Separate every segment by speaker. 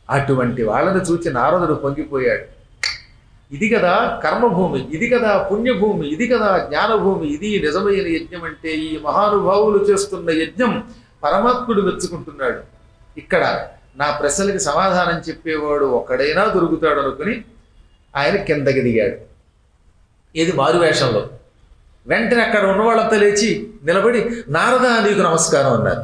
Speaker 1: అటువంటి వాళ్ళని చూచి నారదుడు పొంగిపోయాడు ఇది కదా కర్మభూమి ఇది కదా పుణ్యభూమి ఇది కదా జ్ఞానభూమి ఇది నిజమైన యజ్ఞం అంటే ఈ మహానుభావులు చేస్తున్న యజ్ఞం పరమాత్ముడు మెచ్చుకుంటున్నాడు ఇక్కడ నా ప్రశ్నలకి సమాధానం చెప్పేవాడు ఒక్కడైనా దొరుకుతాడు అనుకుని ఆయన కిందకి దిగాడు ఇది మారువేషంలో వెంటనే అక్కడ ఉన్న వాళ్ళంతా లేచి నిలబడి నారద నీకు నమస్కారం అన్నారు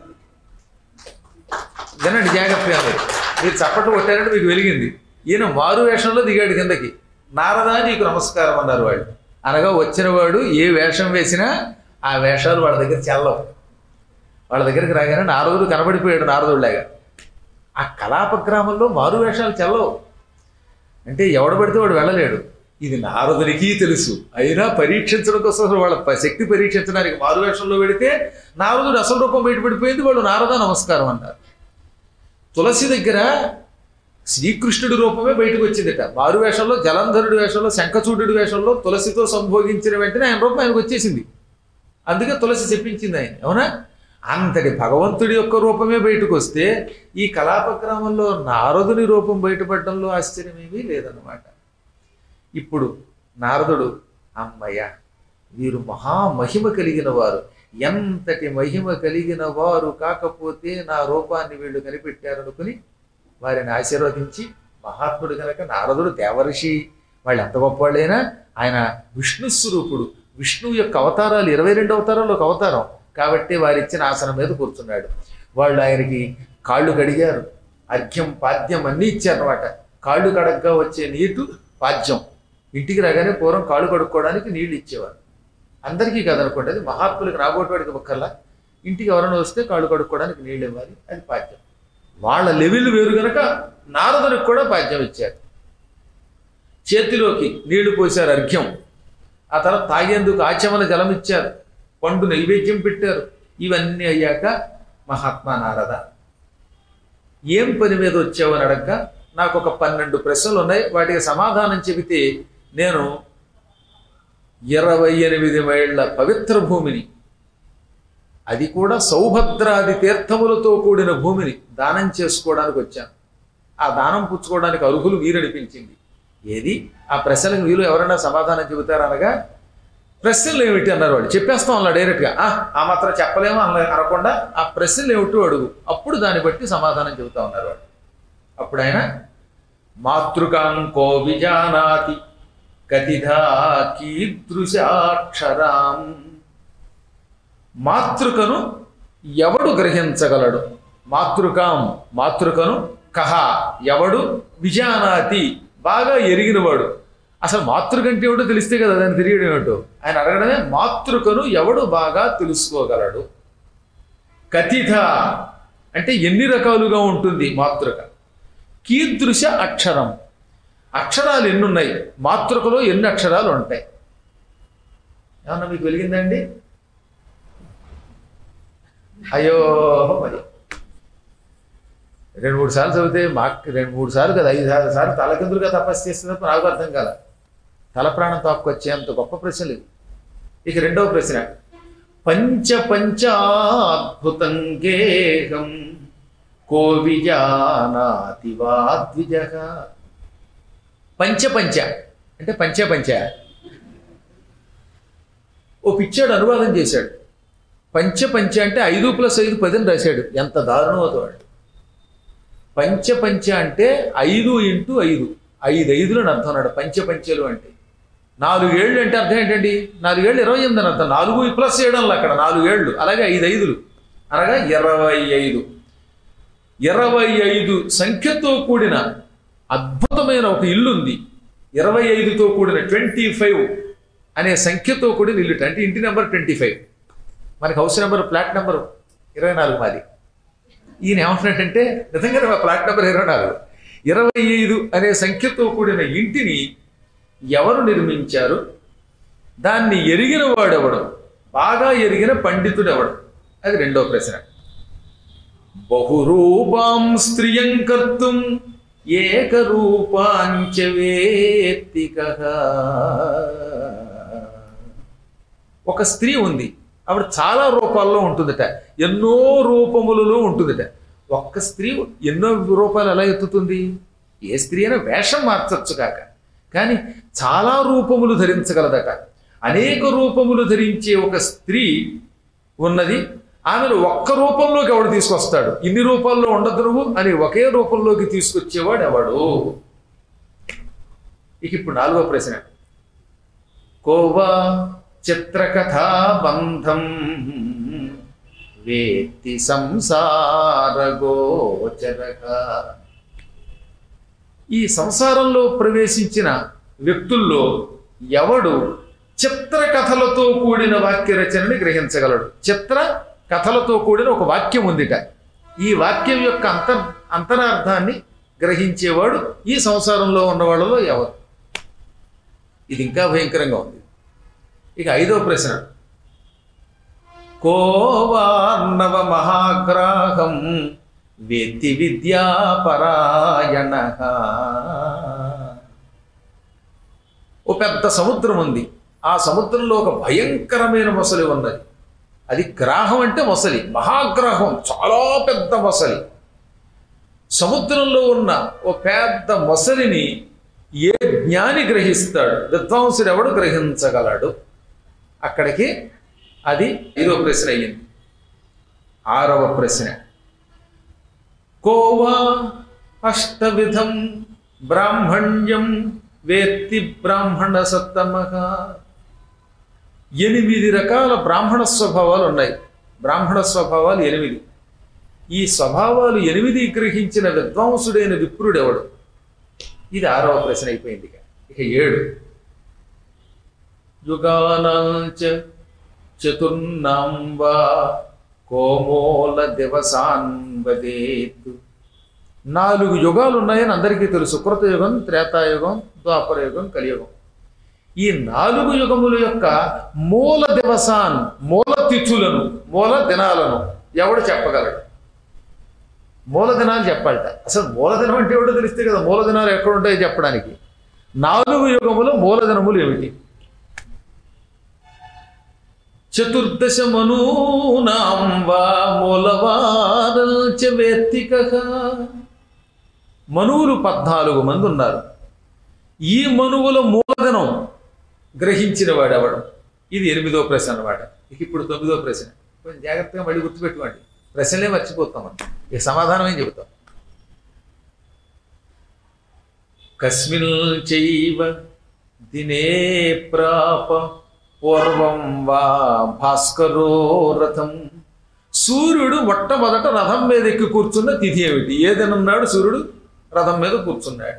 Speaker 1: వినండి జాగ్రత్తగా మీరు మీరు చప్పట్లు కొట్టారంటే మీకు వెలిగింది ఈయన మారు వేషంలో దిగాడు కిందకి నారద నీకు నమస్కారం అన్నారు వాళ్ళు అనగా వచ్చిన వాడు ఏ వేషం వేసినా ఆ వేషాలు వాళ్ళ దగ్గర చెల్లవు వాళ్ళ దగ్గరికి రాగానే నారదుడు కనబడిపోయాడు నారదుడిలాగా ఆ కలాప గ్రామంలో మారు వేషాలు చెల్లవు అంటే ఎవడు పడితే వాడు వెళ్ళలేడు ఇది నారదునికి తెలుసు అయినా పరీక్షించడం కోసం అసలు వాళ్ళ ప- శక్తి పరీక్షించడానికి మారు వేషంలో పెడితే నారదుడు అసలు రూపం బయటపడిపోయింది వాళ్ళు నారద నమస్కారం అన్నారు తులసి దగ్గర శ్రీకృష్ణుడి రూపమే బయటకు వచ్చిందట మారు వేషంలో జలంధరుడి వేషంలో శంఖచూడుడి వేషంలో తులసితో సంభోగించిన వెంటనే ఆయన రూపం ఆయనకు వచ్చేసింది అందుకే తులసి చెప్పించింది ఆయన అవునా అంతటి భగవంతుడి యొక్క రూపమే బయటకు వస్తే ఈ కలాప గ్రామంలో నారదుని రూపం బయటపడడంలో ఆశ్చర్యమేమీ లేదన్నమాట ఇప్పుడు నారదుడు అమ్మయ్య వీరు మహామహిమ కలిగిన వారు ఎంతటి మహిమ కలిగిన వారు కాకపోతే నా రూపాన్ని వీళ్ళు కనిపెట్టారనుకుని వారిని ఆశీర్వదించి మహాత్ముడు కనుక నారదుడు దేవర్షి వాళ్ళు ఎంత గొప్పవాళ్ళైనా ఆయన విష్ణు స్వరూపుడు విష్ణువు యొక్క అవతారాలు ఇరవై రెండు అవతారాలు ఒక అవతారం కాబట్టి వారు ఇచ్చిన ఆసనం మీద కూర్చున్నాడు వాళ్ళు ఆయనకి కాళ్ళు కడిగారు అర్ఘ్యం పాద్యం అన్నీ ఇచ్చారనమాట కాళ్ళు కడగ్గా వచ్చే నీటు పాద్యం ఇంటికి రాగానే పూర్వం కాళ్ళు కడుక్కోవడానికి నీళ్లు ఇచ్చేవారు అందరికీ కాదనుకోండి అది మహాత్ములకు రాబోయేవాడికి ఒక్కల్లా ఇంటికి ఎవరైనా వస్తే కాళ్ళు కడుక్కోవడానికి నీళ్ళు ఇవ్వాలి అది పాద్యం వాళ్ళ లెవెల్ వేరు గనక నారదునికి కూడా పాద్యం ఇచ్చారు చేతిలోకి నీళ్లు పోశారు అర్ఘ్యం ఆ తర్వాత తాగేందుకు ఆచమన జలం ఇచ్చారు పండు నైవేద్యం పెట్టారు ఇవన్నీ అయ్యాక మహాత్మా నారద ఏం పని మీద వచ్చావని అడగగా నాకు ఒక పన్నెండు ప్రశ్నలు ఉన్నాయి వాటికి సమాధానం చెబితే నేను ఇరవై ఎనిమిది మైళ్ళ పవిత్ర భూమిని అది కూడా సౌభద్రాది తీర్థములతో కూడిన భూమిని దానం చేసుకోవడానికి వచ్చాను ఆ దానం పుచ్చుకోవడానికి అర్హులు వీరనిపించింది ఏది ఆ ప్రశ్నలకు వీరు ఎవరైనా సమాధానం చెబుతారనగా ప్రశ్నలు ఏమిటి అన్నారు వాళ్ళు చెప్పేస్తాం అలా డైరెక్ట్గా "ఆ, ఆ మాత్రం చెప్పలేము అన అనకుండా ఆ ప్రశ్నలు ఏమిటో అడుగు అప్పుడు దాన్ని బట్టి సమాధానం చెబుతా ఉన్నారు వాళ్ళు అప్పుడు ఆయన మాతృకాంకో విజానాతి కతిధా కీదృశాక్షరాం మాతృకను ఎవడు గ్రహించగలడు మాతృకాం మాతృకను కహ ఎవడు విజానాతి బాగా ఎరిగినవాడు అసలు మాతృకంటే ఏమిటో తెలిస్తే కదా దాన్ని తిరిగడం ఏమిటో ఆయన అడగడమే మాతృకను ఎవడు బాగా తెలుసుకోగలడు కథిత అంటే ఎన్ని రకాలుగా ఉంటుంది మాతృక కీదృశ అక్షరం అక్షరాలు ఎన్ని ఉన్నాయి మాతృకలో ఎన్ని అక్షరాలు ఉంటాయి ఏమన్నా మీకు వెలిగిందండి అయ్యో మరి రెండు మూడు సార్లు చదివితే మాకు రెండు మూడు సార్లు కదా ఐదు సార్లు సార్లు తలకిందులుగా తపస్సు చేస్తున్నప్పుడు నాకు అర్థం కాల తల ప్రాణం తాక్కొచ్చేంత గొప్ప ప్రశ్నలు ఇవి. ఇక రెండవ ప్రశ్న పంచ పంచాద్భుతం గేహం కో విజానాతి వా ద్విజ పంచ పంచ అంటే పంచ పంచ ఓ పిచ్చాడు అనువాదం చేశాడు పంచ పంచ అంటే ఐదు ప్లస్ ఐదు పదిని రాశాడు ఎంత దారుణం అవుతాడు పంచ పంచ అంటే ఐదు ఇంటూ ఐదు ఐదు ఐదులు అని అర్థం అన్నాడు పంచ పంచలు అంటే నాలుగేళ్ళు అంటే అర్థం ఏంటండి నాలుగేళ్ళు ఇరవై ఎనిమిది అని అర్థం నాలుగు ప్లస్ ఏడు అలా అక్కడ నాలుగేళ్ళు అలాగే ఐదు ఐదులు అనగా ఇరవై ఐదు ఇరవై ఐదు సంఖ్యతో కూడిన అద్భుతమైన ఒక ఇల్లు ఉంది ఇరవై ఐదుతో కూడిన ట్వంటీ ఫైవ్ అనే సంఖ్యతో కూడిన ఇల్లు అంటే ఇంటి నెంబర్ ట్వంటీ ఫైవ్ మనకి హౌస్ నెంబర్ ఫ్లాట్ నెంబర్ ఇరవై నాలుగు మాది ఈయన ఏమంటున్నట్టంటే నిజంగానే మా ఫ్లాట్ నెంబర్ ఇరవై నాలుగు ఇరవై ఐదు అనే సంఖ్యతో కూడిన ఇంటిని ఎవరు నిర్మించారు దాన్ని ఎరిగిన వాడెవడు బాగా ఎరిగిన పండితుడు ఎవడు అది రెండో ప్రశ్న బహురూపాం స్త్రియం కర్తుం ఏకరూపాంచ వేత్తిక ఒక స్త్రీ ఉంది ఆవిడ చాలా రూపాల్లో ఉంటుందట ఎన్నో రూపములలో ఉంటుందట ఒక్క స్త్రీ ఎన్నో రూపాయలు ఎలా ఎత్తుతుంది ఏ స్త్రీ అయినా వేషం మార్చచ్చు కాక కానీ చాలా రూపములు ధరించగలదట అనేక రూపములు ధరించే ఒక స్త్రీ ఉన్నది ఆమెను ఒక్క రూపంలోకి ఎవడు తీసుకొస్తాడు ఇన్ని రూపాల్లో ఉండదు నువ్వు అని ఒకే రూపంలోకి తీసుకొచ్చేవాడు ఎవడు ఇక ఇప్పుడు నాలుగో ప్రశ్న కోవా చిత్రకథా బంధం వేత్తి సంసార గోచరగా ఈ సంసారంలో ప్రవేశించిన వ్యక్తుల్లో ఎవడు చిత్ర కథలతో కూడిన వాక్య రచనని గ్రహించగలడు చిత్ర కథలతో కూడిన ఒక వాక్యం ఉందిట ఈ వాక్యం యొక్క అంతర్ అంతరార్థాన్ని గ్రహించేవాడు ఈ సంసారంలో ఉన్న వాళ్ళలో ఎవరు ఇది ఇంకా భయంకరంగా ఉంది ఇక ఐదో ప్రశ్న కోవార్ణవ మహాగ్రాహం వేత్తి విద్యాపరాయణ ఓ పెద్ద సముద్రం ఉంది ఆ సముద్రంలో ఒక భయంకరమైన మొసలి ఉన్నది అది గ్రాహం అంటే మొసలి మహాగ్రాహం చాలా పెద్ద మొసలి సముద్రంలో ఉన్న ఓ పెద్ద మొసలిని ఏ జ్ఞాని గ్రహిస్తాడు విద్వాంసుడు ఎవడు గ్రహించగలడు అక్కడికి అది ఐదో ప్రశ్న అయ్యింది ఆరవ ప్రశ్న కోవా అష్టవిధం బ్రాహ్మణ్యం వేత్తి బ్రాహ్మణ సత్తమగా ఎనిమిది రకాల బ్రాహ్మణ స్వభావాలు ఉన్నాయి బ్రాహ్మణ స్వభావాలు ఎనిమిది ఈ స్వభావాలు ఎనిమిది గ్రహించిన విద్వాంసుడైన విప్రుడెవడు ఇది ఆరవ ప్రశ్న అయిపోయింది ఇక ఇక ఏడు యుగానాంచ చతుర్నాం వా కోమోల దివసాన్ వదేత్ నాలుగు యుగాలు ఉన్నాయని అందరికీ తెలుసు కృతయుగం త్రేతాయుగం ద్వాపరయుగం కలియుగం ఈ నాలుగు యుగముల యొక్క మూల దివసాన్ మూల తిథులను మూల దినాలను ఎవడు చెప్పగలడు మూల దినాలు చెప్పాలట అసలు మూల దినం అంటే ఎవడో తెలిస్తే కదా మూల దినాలు ఎక్కడ ఉంటాయో చెప్పడానికి నాలుగు యుగముల మూల దినములు ఏమిటి చతుర్దశ మనూనాం వా మూలవారల్చ వేత్తిక మనువులు పద్నాలుగు మంది ఉన్నారు ఈ మనువుల మూలధనం గ్రహించిన వాడెవడు ఇది ఎనిమిదో ప్రశ్న అన్నమాట ఇక ఇప్పుడు తొమ్మిదో ప్రశ్న కొంచెం జాగ్రత్తగా మళ్ళీ గుర్తుపెట్టుకోండి ప్రశ్నలే మర్చిపోతాం మనం ఇక సమాధానం ఏం చెబుతాం కస్మిన్ చైవ దినే ప్రాప పూర్వం వా భాస్కరో రథం సూర్యుడు మొట్టమొదట రథం మీద ఎక్కి కూర్చున్న తిథి ఏమిటి ఏదనున్నాడు సూర్యుడు రథం మీద కూర్చున్నాడు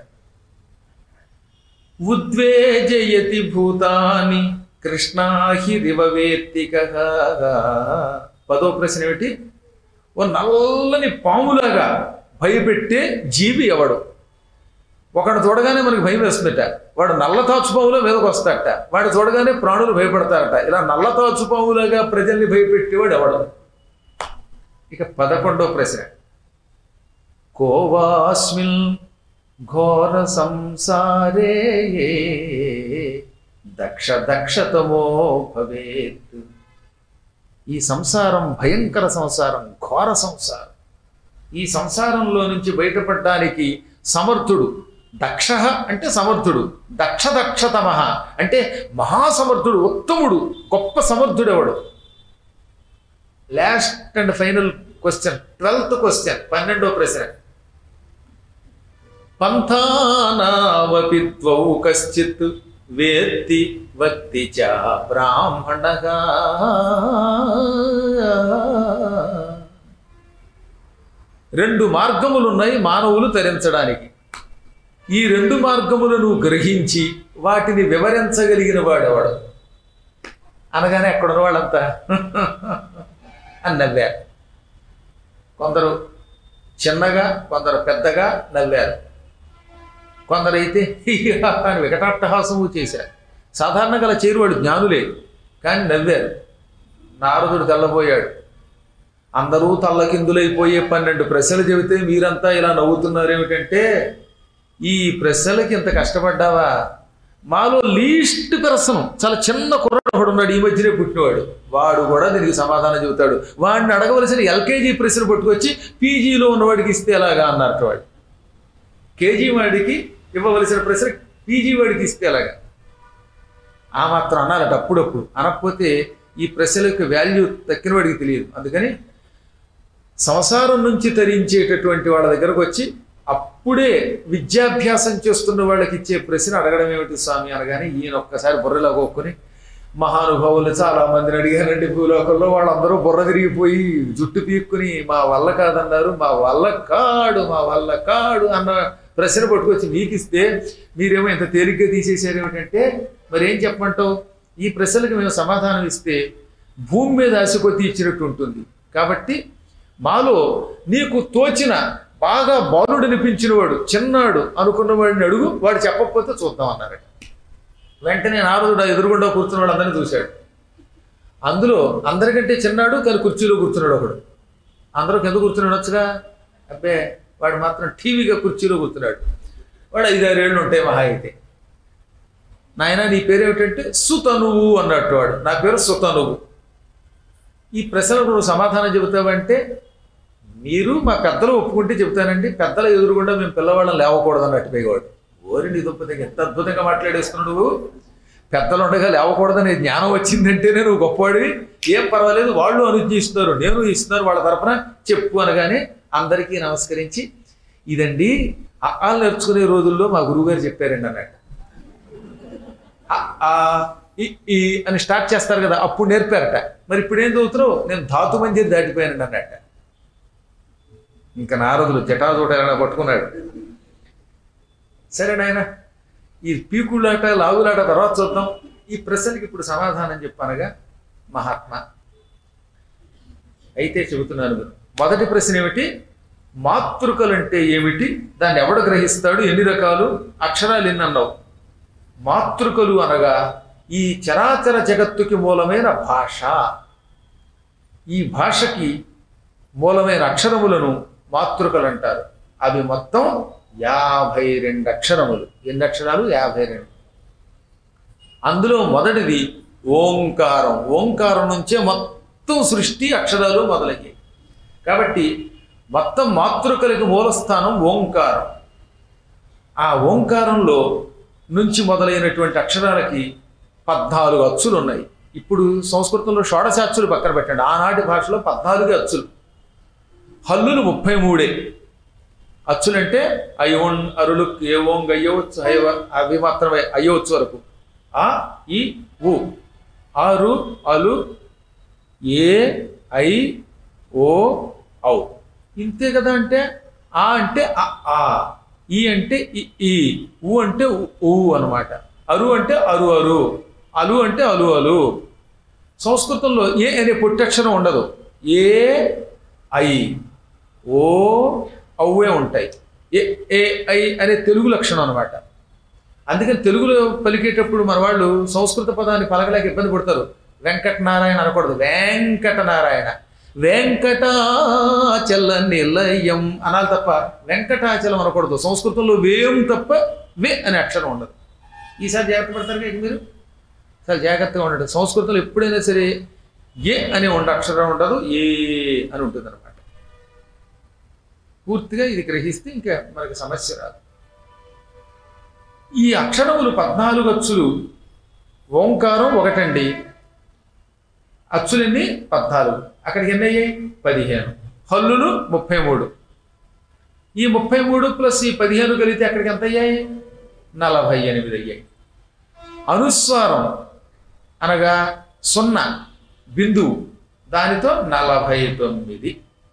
Speaker 1: ఉద్వేజయతి భూతాని కృష్ణాహిరివేత్తిక పదో ప్రశ్న ఏమిటి ఓ నల్లని పాములాగా భయపెట్టే జీవి ఎవడు ఒకడు చూడగానే మనకి భయం వేస్తుందట వాడు నల్ల తాచుపాములో మీదకి వస్తాడట వాడు చూడగానే ప్రాణులు భయపడతారట ఇలా నల్ల తాచుపాములాగా ప్రజల్ని భయపెట్టేవాడు ఎవడు ఇక పదకొండో ప్రశ్న కోవాస్మిన్ ఘోర సంసారే దక్ష దక్షతమో భవేత్ ఈ సంసారం భయంకర సంసారం ఘోర సంసారం ఈ సంసారంలో నుంచి బయటపడడానికి సమర్థుడు దక్ష అంటే సమర్థుడు దక్ష దక్షతమ అంటే మహాసమర్థుడు ఉత్తముడు గొప్ప సమర్థుడెవడు last and final question twelfth question పన్నెండో ప్రశ్న పంథానావపి ద్వౌ కశ్చిత్ వేత్తి వక్తి చ బ్రాహ్మణగా రెండు మార్గములు ఉన్నాయి మానవులు తరించడానికి ఈ రెండు మార్గములను గ్రహించి వాటిని వివరించగలిగిన వాడెవడు అనగానే ఎక్కడున్న వాళ్ళంతా అని నవ్వారు కొందరు చిన్నగా కొందరు పెద్దగా నవ్వారు కొందరైతే అని వికటాట్టహాసము చేశారు సాధారణంగా అలా చేరువాడు జ్ఞానులే కానీ నవ్వారు నారదుడు తెల్లబోయాడు అందరూ తల్లకిందులైపోయే పన్నెండు ప్రశ్నలు చెబితే మీరంతా ఇలా నవ్వుతున్నారు ఏమిటంటే ఈ ప్రశ్నలకి ఇంత కష్టపడ్డావా మాలో లీస్ట్ పర్సన్ చాలా చిన్న కుర్రాడు ఒకడు ఉన్నాడు ఈ మధ్యనే పుట్టినవాడు వాడు కూడా దీనికి సమాధానం చెబుతాడు వాడిని అడగవలసిన ఎల్కేజీ ప్రశ్న పట్టుకొచ్చి పీజీలో ఉన్నవాడికి ఇస్తే ఎలాగా అన్నట్టు వాడు కేజీ వాడికి ఇవ్వవలసిన ప్రశ్న పీజీ వాడికి ఇస్తే ఎలాగా ఆ మాత్రం అనాలట అప్పుడప్పుడు అనకపోతే ఈ ప్రశ్నల యొక్క వాల్యూ తక్కిన వాడికి తెలియదు అందుకని సంసారం నుంచి తరించేటటువంటి వాళ్ళ దగ్గరకు వచ్చి అప్పుడే విద్యాభ్యాసం చేస్తున్న వాళ్ళకి ఇచ్చే ప్రశ్న అడగడం ఏమిటి స్వామి అనగానే ఈయన ఒక్కసారి బుర్రలో కొక్కుని మహానుభావులు చాలా మందిని అడిగారండి భూలోకంలో వాళ్ళందరూ బుర్ర తిరిగిపోయి జుట్టు పీక్కుని మా వల్ల కాదన్నారు మా వల్ల కాడు మా వల్ల కాడు అన్న ప్రశ్న పట్టుకొచ్చి మీకు ఇస్తే మీరేమో ఇంత తేలిగ్గా తీసేసారు ఏమిటంటే మరి ఏం చెప్పమంటావు ఈ ప్రశ్నలకు మేము సమాధానం ఇస్తే భూమి మీద ఆశ కొద్దీ ఇచ్చినట్టు ఉంటుంది కాబట్టి మాలో నీకు తోచిన బాగా బాలుడు అనిపించినవాడు చిన్నాడు అనుకున్నవాడిని అడుగు వాడు చెప్పకపోతే చూద్దాం అన్నారట వెంటనే నారదుడు ఆ ఎదురుగుండా కూర్చున్న వాడు అందరినీ చూశాడు అందులో అందరికంటే చిన్నాడు కానీ కుర్చీలో కూర్చున్నాడు ఒకడు అందరూ కింద కూర్చుని వచ్చుగా అబ్బే వాడు మాత్రం టీవీగా కుర్చీలో కూర్చున్నాడు వాడు ఐదారేళ్ళు ఉంటాయి మహా అయితే నాయన నీ పేరు ఏమిటంటే సుతనువు అన్నట్టు వాడు నా పేరు సుతనువు ఈ ప్రశ్నలకు నువ్వు సమాధానం చెబుతావంటే మీరు మా పెద్దలు ఒప్పుకుంటే చెబుతానండి పెద్దల ఎదురుగుండా మేము పిల్లవాళ్ళని లేవకూడదు అన్నట్టు పైవాడు ఓరి నీ దుప్ప దగ్గర ఎంత అద్భుతంగా మాట్లాడేస్తున్నావు నువ్వు పెద్దలు ఉండగా లేవకూడదనే జ్ఞానం వచ్చిందంటేనే నువ్వు గొప్పవాడివి ఏం పర్వాలేదు వాళ్ళు అనుజ్ఞ ఇస్తున్నారు నేను ఇస్తున్నారు వాళ్ళ తరపున చెప్పు అనగానే అందరికీ నమస్కరించి ఇదండి అక్కాలు నేర్చుకునే రోజుల్లో మా గురువుగారు చెప్పారండి అన్నట్టు ఆ, ఆ, ఈ ఈ అని స్టార్ట్ చేస్తారు కదా అప్పుడు నేర్పారట మరి ఇప్పుడు ఏం చదువుతున్నావు నేను ధాతు మందిర్ దాటిపోయానండి అన్నట్ట ఇంకా నారదులు జటాజోట ఎలా పట్టుకున్నాడు సరే నాయన ఈ పీకులాట లాగులాట తర్వాత చూద్దాం ఈ ప్రశ్నకి ఇప్పుడు సమాధానం చెప్పనగా మహాత్మా అయితే చెబుతున్నాను మీరు మొదటి ప్రశ్న ఏమిటి మాతృకలంటే ఏమిటి దాన్ని ఎవడు గ్రహిస్తాడు ఎన్ని రకాలు అక్షరాలు ఎన్ని అన్నావు మాతృకలు అనగా ఈ చరాచర జగత్తుకి మూలమైన భాష ఈ భాషకి మూలమైన అక్షరములను మాతృకలు అంటారు అవి మొత్తం యాభై రెండు అక్షరములు ఎన్ని అక్షరాలు యాభై రెండు అందులో మొదటిది ఓంకారం ఓంకారం నుంచే మొత్తం సృష్టి అక్షరాలు మొదలయ్యాయి కాబట్టి మొత్తం మాతృకలకి మూలస్థానం ఓంకారం ఆ ఓంకారంలో నుంచి మొదలైనటువంటి అక్షరాలకి పద్నాలుగు అచ్చులు ఉన్నాయి ఇప్పుడు సంస్కృతంలో షోడశ అచ్చులు పక్కన పెట్టండి ఆనాటి భాషలో పద్నాలుగు అచ్చులు హల్లులు ముప్పై మూడే అచ్చులంటే అయోన్ అరులు ఏవోం గయ్యవచ్చు హైవ అవి మాత్రమే అయ్యవచ్చు వరకు ఆ ఈ ఉ ఆరు అలు ఏ ఐ ఓ ఔ ఇంతే కదా అంటే ఆ అంటే అ, ఆ ఈ అంటే ఇ, ఈ ఊ అంటే ఉ, ఊ అనమాట అరు అంటే అరు అరు అలు అంటే అలు అలు సంస్కృతంలో ఏ అనే పొట్టక్షరం ఉండదు ఏ ఐ ఓ ఔవే ఉంటాయి ఏ ఏ ఐ అనే తెలుగు లక్షణం అనమాట అందుకని తెలుగులో పలికేటప్పుడు మన వాళ్ళు సంస్కృత పదాన్ని పలకలేక ఇబ్బంది పడతారు వెంకటనారాయణ అనకూడదు వెంకటనారాయణ వెంకటాచల నిలయం అనాలి తప్ప వెంకటాచలం అనకూడదు సంస్కృతంలో వేం తప్ప వే అనే అక్షరం ఉండదు ఈసారి జాగ్రత్త పడతారు కదా మీరు చాలా జాగ్రత్తగా ఉండండి సంస్కృతంలో ఎప్పుడైనా సరే ఏ అనే ఉండ అక్షరం ఉండదు ఏ అని ఉంటుంది అనమాట పూర్తిగా ఇది గ్రహిస్తే ఇంకా మనకి సమస్య రాదు ఈ అక్షరములు పద్నాలుగు అచ్చులు ఓంకారం ఒకటండి అచ్చులన్నీ పద్నాలుగు అక్కడికి ఎన్ని అయ్యాయి పదిహేను హల్లులు ముప్పై మూడు ఈ ముప్పై మూడు ప్లస్ ఈ పదిహేను కలిగితే అక్కడికి ఎంత అయ్యాయి నలభై ఎనిమిది అయ్యాయి అనుస్వారం అనగా సున్నా బిందువు దానితో నలభై తొమ్మిది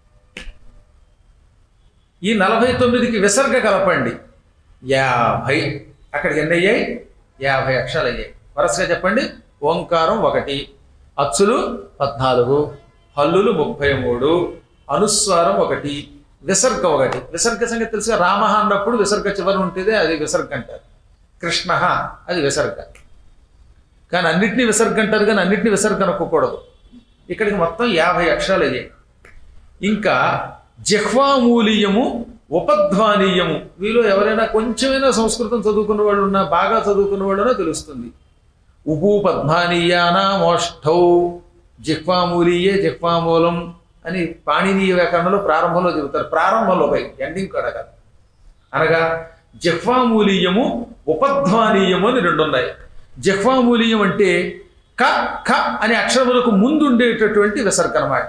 Speaker 1: ఈ నలభై తొమ్మిదికి విసర్గ కలపండి యాభై అక్కడికి ఎన్ని అయ్యాయి యాభై అక్షరాలు అయ్యాయి వరుసగా చెప్పండి ఓంకారం ఒకటి అచ్చులు పద్నాలుగు హల్లులు ముప్పై మూడు అనుస్వారం ఒకటి విసర్గ ఒకటి విసర్గ సంగతి తెలుసుగా రామ అన్నప్పుడు విసర్గ చివరి ఉంటేదే అది విసర్గ అంటారు కృష్ణ అది విసర్గ కానీ అన్నిటినీ విసర్గ అంటారు కానీ అన్నిటినీ విసర్గ అనుకోకూడదు ఇక్కడికి మొత్తం యాభై అక్షరాలు అయ్యాయి ఇంకా జిహ్వామూలీయము ఉపధ్వానీయము వీలో ఎవరైనా కొంచెమైనా సంస్కృతం చదువుకున్న వాళ్ళు ఉన్నా బాగా చదువుకున్న వాళ్ళనో తెలుస్తుంది ఉపూపద్మానీయానామోష్టౌ జిహ్వామూలీయే జిహ్వామూలం అని పాణినీయ వ్యాకరణలో ప్రారంభంలో చెబుతారు ప్రారంభంలో పై ఎండింగ్ కూడా కాదు అనగా జిహ్వామూలీయము ఉపధ్వానీయము అని రెండు ఉన్నాయి జిహ్వామూలీయం అంటే క ఖ అనే అక్షరములకు ముందు ఉండేటటువంటి విసర్గ అనమాట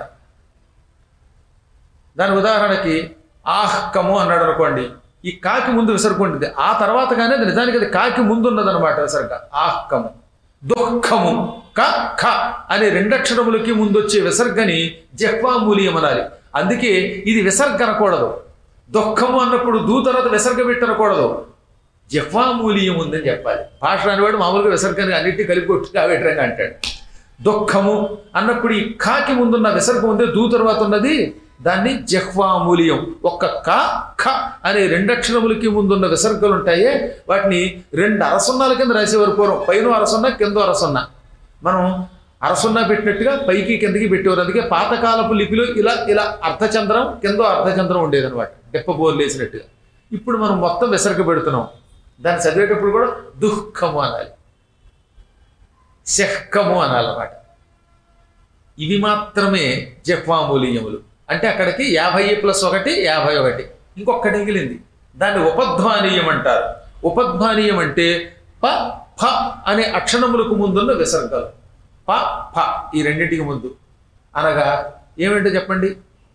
Speaker 1: దాని ఉదాహరణకి ఆహ్కము అన్నాడు అనుకోండి ఈ కాకి ముందు విసర్గ ఉంటుంది ఆ తర్వాత కానీ అది నిజానికి అది కాకి ముందు ఉన్నదన్నమాట విసర్గ ఆహ్కము దుఃఖము క ఖ అనే రెండక్షరములకి ముందు వచ్చే విసర్గని జహ్వామూలియం అనాలి అందుకే ఇది విసర్గ అనకూడదు దుఃఖము అన్నప్పుడు దూ తర్వాత విసర్గ పెట్టనకూడదు జహ్వామూలియం ఉందని చెప్పాలి భాష అనేవాడు మామూలుగా విసర్గని అన్నిటినీ కలిపి కొట్టి కావేటంగా అంటాడు దుఃఖము అన్నప్పుడు ఈ కాకి ముందున్న విసర్గం ఉంది దూ తర్వాత ఉన్నది దాన్ని జహ్వామూలియం ఒక్క క ఖ అనే రెండక్షరములకి ముందున్న విసర్గలు ఉంటాయే వాటిని రెండు అరసున్నాల కింద రాసేవారు పూర్వం పైన అరసున్న కింద అరసున్న మనం అరసున్న పెట్టినట్టుగా పైకి కిందకి పెట్టేవారు అందుకే పాతకాలపు లిపిలో ఇలా ఇలా అర్ధచంద్రం కింద అర్ధచంద్రం ఉండేది అనమాట డెప్పబోర్లు వేసినట్టుగా ఇప్పుడు మనం మొత్తం విసర్గ పెడుతున్నాం దాన్ని చదివేటప్పుడు కూడా దుఃఖము అనాలి శహ్కము అనాలన్నమాట ఇవి మాత్రమే జహ్వామూలీయములు అంటే అక్కడికి యాభై ప్లస్ ఒకటి యాభై ఒకటి ఇంకొకటి మిగిలింది దాన్ని ఉపధ్వానీయం అంటారు ఉపధ్వానీయం అంటే ప ఫ అనే అక్షరములకు ముందున్న విసర్గలు ప ఫ ఈ రెండింటికి ముందు అనగా ఏమిటో చెప్పండి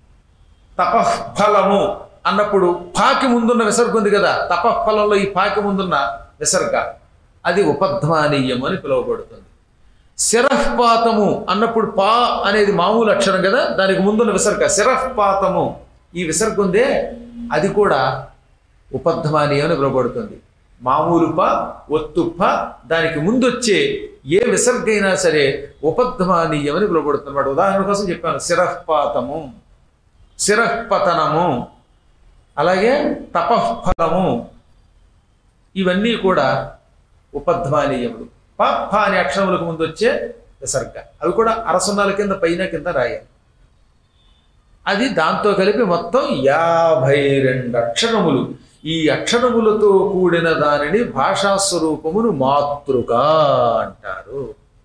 Speaker 1: తపఫలము అన్నప్పుడు పాకి ముందున్న విసర్గ ఉంది కదా తపఫలంలో ఈ పాకి ముందున్న విసర్గ అది ఉపధ్వానీయం అని పిలువబడుతుంది శిరఃపాతము అన్నప్పుడు పా అనేది మామూలు అక్షరం కదా దానికి ముందున్న విసర్గ శిరఃపాతము ఈ విసర్గ ఉందే అది కూడా ఉపధ్వానీయం అని పిలువబడుతుంది మామూలు ప ఒత్తు ప దానికి ముందు వచ్చే ఏ విసర్గ అయినా సరే ఉపధ్వానీయం అని పిలువబడుతుంది అన్నమాట ఉదాహరణ కోసం చెప్పాను శిరఃపాతము శిరఃపతనము అలాగే తపఃఫలము ఇవన్నీ కూడా ఉపధ్వానీయములు ప ఫ అనే అక్షరములకు ముందు వచ్చే విసర్గ అవి కూడా అరసున్నాల కింద పైన కింద రాయాలి అది దాంతో కలిపి మొత్తం యాభై రెండు అక్షరములు ఈ అక్షరములతో కూడిన దానిని భాషా స్వరూపమును మాతృక అంటారు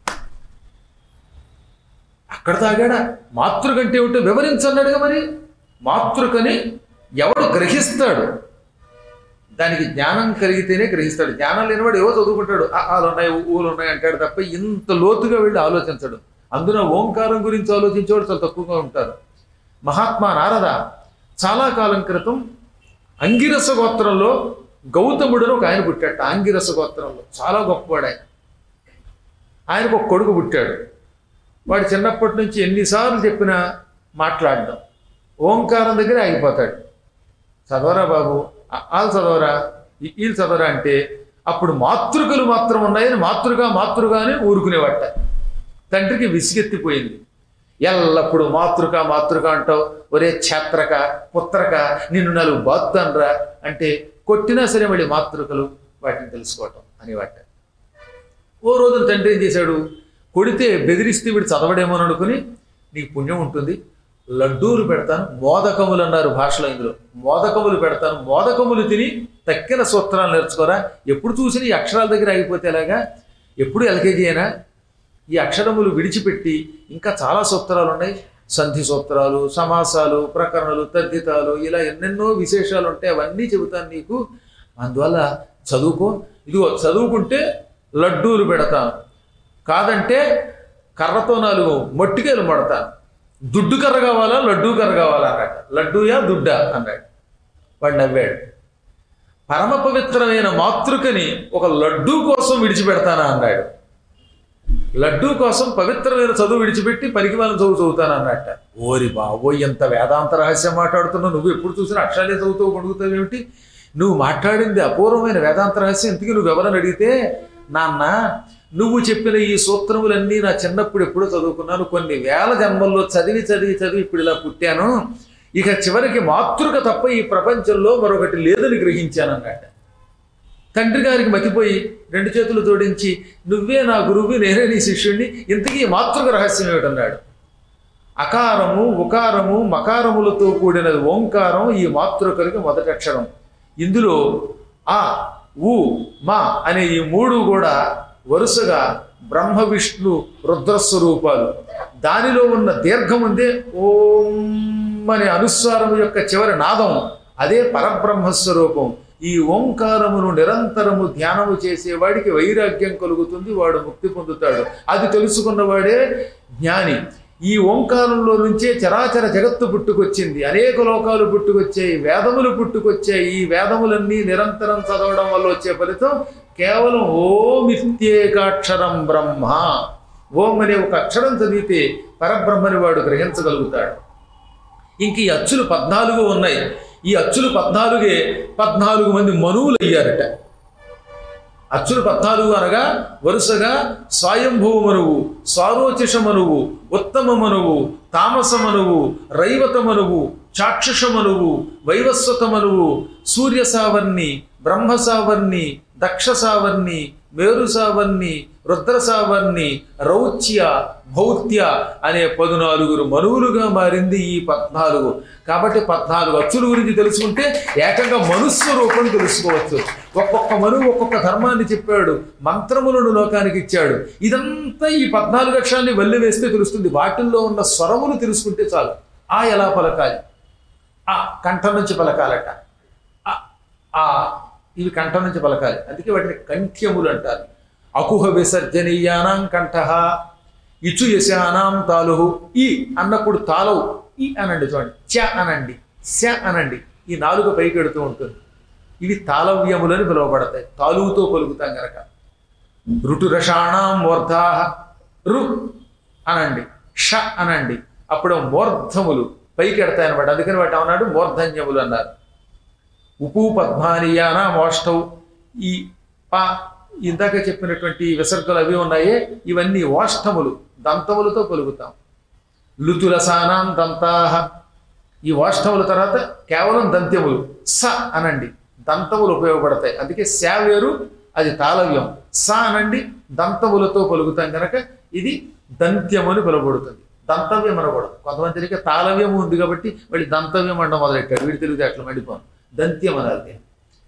Speaker 1: అక్కడ తాగాడా మాతృక అంటే ఏమిటో వివరించన్నాడుగా మరి మాతృకని ఎవడు గ్రహిస్తాడు దానికి జ్ఞానం కలిగితేనే గ్రహిస్తాడు జ్ఞానం లేనివాడు ఏవో చదువుకుంటాడు ఆ ఆలు ఉన్నాయి ఊలు ఉన్నాయి అంటాడు తప్ప ఇంత లోతుగా వెళ్ళి ఆలోచించడు అందున ఓంకారం గురించి ఆలోచించేవాడు చాలా తక్కువగా ఉంటారు మహాత్మా నారద చాలా కాలం క్రితం అంగిరస గోత్రంలో గౌతముడును ఒక ఆయన పుట్టాడు ఆంగిరస గోత్రంలో చాలా గొప్పవాడు ఆయన ఆయనకు ఒక కొడుకు పుట్టాడు వాడు చిన్నప్పటి నుంచి ఎన్నిసార్లు చెప్పినా మాట్లాడడం ఓంకారం దగ్గర ఆగిపోతాడు చదవరా బాబు ఆలు చదవరా వీళ్ళు చదవరా అంటే అప్పుడు మాతృకలు మాత్రం ఉన్నాయని మాతృగా మాతృగా అని ఊరుకునేవట తండ్రికి విసిగెత్తిపోయింది ఎల్లప్పుడు మాతృక మాతృక అంటావు ఒరే ఛాత్రక పుత్రక నిన్ను నలుగు బాద్దాన్రా అంటే కొట్టినా సరే మళ్ళీ మాతృకలు వాటిని తెలుసుకోవటం అనేవాట ఓ రోజున తండ్రి ఏం చేశాడు కొడితే బెదిరిస్తే వీడు చదవడేమో అని అనుకుని నీకు పుణ్యం ఉంటుంది లడ్డూలు పెడతాను మోదకములు అన్నారు భాషలో ఇందులో మోదకములు పెడతాను మోదకములు తిని తక్కిన సూత్రాలు నేర్చుకోరా ఎప్పుడు చూసినా ఈ అక్షరాల దగ్గర ఆగిపోతే ఎలాగా ఎప్పుడు ఎల్కేజీ అయినా ఈ అక్షరములు విడిచిపెట్టి ఇంకా చాలా సూత్రాలు ఉన్నాయి సంధి సూత్రాలు సమాసాలు ప్రకరణలు తద్దితాలు ఇలా ఎన్నెన్నో విశేషాలు ఉంటాయి అవన్నీ చెబుతాను నీకు అందువల్ల చదువుకో ఇదిగో చదువుకుంటే లడ్డూలు పెడతాను కాదంటే కర్రతో నాలుగు మొట్టికాయలు మడతాను దుడ్డు కర్ర కావాలా లడ్డూ కర్ర కావాలా అన్నాడు లడ్డూయా దుడ్డా అన్నాడు వాడు నవ్వాడు పరమ పవిత్రమైన మాతృకని ఒక లడ్డూ కోసం విడిచిపెడతానా అన్నాడు లడ్డూ కోసం పవిత్రమైన చదువు విడిచిపెట్టి పనికి వాళ్ళని చదువు చదువుతాను అన్నట్ట ఓరి బాబోయ్ ఎంత వేదాంత రహస్యం మాట్లాడుతున్నావు నువ్వు ఎప్పుడు చూసినా అక్షరాలే చదువుతావు కొడుకుతావు ఏమిటి నువ్వు మాట్లాడింది అపూర్వమైన వేదాంత రహస్యం ఇంతకీ నువ్వు ఎవరని అడిగితే నాన్న నువ్వు చెప్పిన ఈ సూత్రములన్నీ నా చిన్నప్పుడు ఎప్పుడో చదువుకున్నాను కొన్ని వేల జన్మల్లో చదివి చదివి చదివి ఇప్పుడు ఇలా పుట్టాను ఇక చివరికి మాతృక తప్ప ఈ ప్రపంచంలో మరొకటి లేదని గ్రహించాను అన్నట్ట తండ్రి గారికి మతిపోయి రెండు చేతులు జోడించి నువ్వే నా గురువు నేనే నీ శిష్యుడిని ఇంతకీ ఈ మాతృక రహస్యం ఏమిటన్నాడు అకారము ఉకారము మకారములతో కూడినది ఓంకారం ఈ మాతృకలకి మొదటి అక్షరం ఇందులో ఆ ఉ మా అనే ఈ మూడు కూడా వరుసగా బ్రహ్మ విష్ణు రుద్రస్వరూపాలు దానిలో ఉన్న దీర్ఘం ఉందే ఓం అనే అనుస్వారం యొక్క చివరి నాదం అదే పరబ్రహ్మస్వరూపం ఈ ఓంకారమును నిరంతరము ధ్యానము చేసేవాడికి వైరాగ్యం కలుగుతుంది వాడు ముక్తి పొందుతాడు అది తెలుసుకున్నవాడే జ్ఞాని ఈ ఓంకారంలో నుంచే చరాచర జగత్తు పుట్టుకొచ్చింది అనేక లోకాలు పుట్టుకొచ్చాయి వేదములు పుట్టుకొచ్చాయి ఈ వేదములన్నీ నిరంతరం చదవడం వల్ల వచ్చే ఫలితం కేవలం ఓమిత్యేకాక్షరం బ్రహ్మ ఓం అనే ఒక అక్షరం చదివితే పరబ్రహ్మని వాడు గ్రహించగలుగుతాడు ఇంక ఈ అచ్చులు పద్నాలుగు ఉన్నాయి ఈ అచ్చులు పద్నాలుగే పద్నాలుగు మంది మనువులు అయ్యారట అచ్చులు పద్నాలుగు అనగా వరుసగా స్వయంభువ మనువు స్వారోచిష మనువు ఉత్తమ మనువు తామస మనువు రైవత మనువు చాక్షుష మనువు వైవస్వత మనువు సూర్య సావర్ణి బ్రహ్మ సావర్ణి దక్ష సావర్ణి మేరు సావర్ణి రుద్ర సావర్ణి రౌచ్య భౌత్య అనే పదునాలుగురు మనువులుగా మారింది ఈ పద్నాలుగు కాబట్టి పద్నాలుగు అచ్చుల గురించి తెలుసుకుంటే ఏకంగా మనుస్వరూపం తెలుసుకోవచ్చు ఒక్కొక్క మనువు ఒక్కొక్క ధర్మాన్ని చెప్పాడు మంత్రములను లోకానికి ఇచ్చాడు ఇదంతా ఈ పద్నాలుగు అక్షరాన్ని వల్లి వేస్తే తెలుస్తుంది వాటిల్లో ఉన్న స్వరములు తెలుసుకుంటే చాలు ఆ ఎలా పలకాలి ఆ కంఠం నుంచి పలకాలట ఆ, ఆ ఇవి కంఠం నుంచి పలకాలి అందుకే వాటిని కంఠ్యములు అంటారు అకుహ విసర్జనీయానాం కంఠ ఇచు యశానాం తాలుహు ఈ అన్నప్పుడు తాలవు ఈ అనండి చూడండి చ అనండి శ అనండి ఈ నాలుగు పైకి ఎడుతూ ఉంటుంది ఇవి తాళవ్యములని పిలువబడతాయి తాలువుతో పలుకుతాం గనక ఋటురషాణం మూర్ధా రు అనండి ష అనండి అప్పుడు మూర్ధములు పైకి ఎడతాయి అనమాట అందుకని వాటి అన్నాడు మూర్ధన్యములు అన్నారు ఉపు పద్మానియాన మోష్టవు ఈ ప ఇందాక చెప్పినటువంటి విసర్గలు అవి ఉన్నాయే ఇవన్నీ ఓష్టములు దంతములతో పలుకుతాం లుతులసానాం దంతాహ ఈ ఓష్టముల తర్వాత కేవలం దంత్యములు స అనండి దంతములు ఉపయోగపడతాయి అందుకే శ వేరు అది తాళవ్యం స అనండి దంతములతో పలుకుతాం కనుక ఇది దంత్యం అని పిలువబడుతుంది దంతవ్యం అనకూడదు కొంతమందికి తాళవ్యం ఉంది కాబట్టి వీళ్ళు దంతవ్యం అనడం మొదలెట్టాడు వీడి తెలివితే అట్లా మండిపోను దంత్యం అనాలి దీన్ని.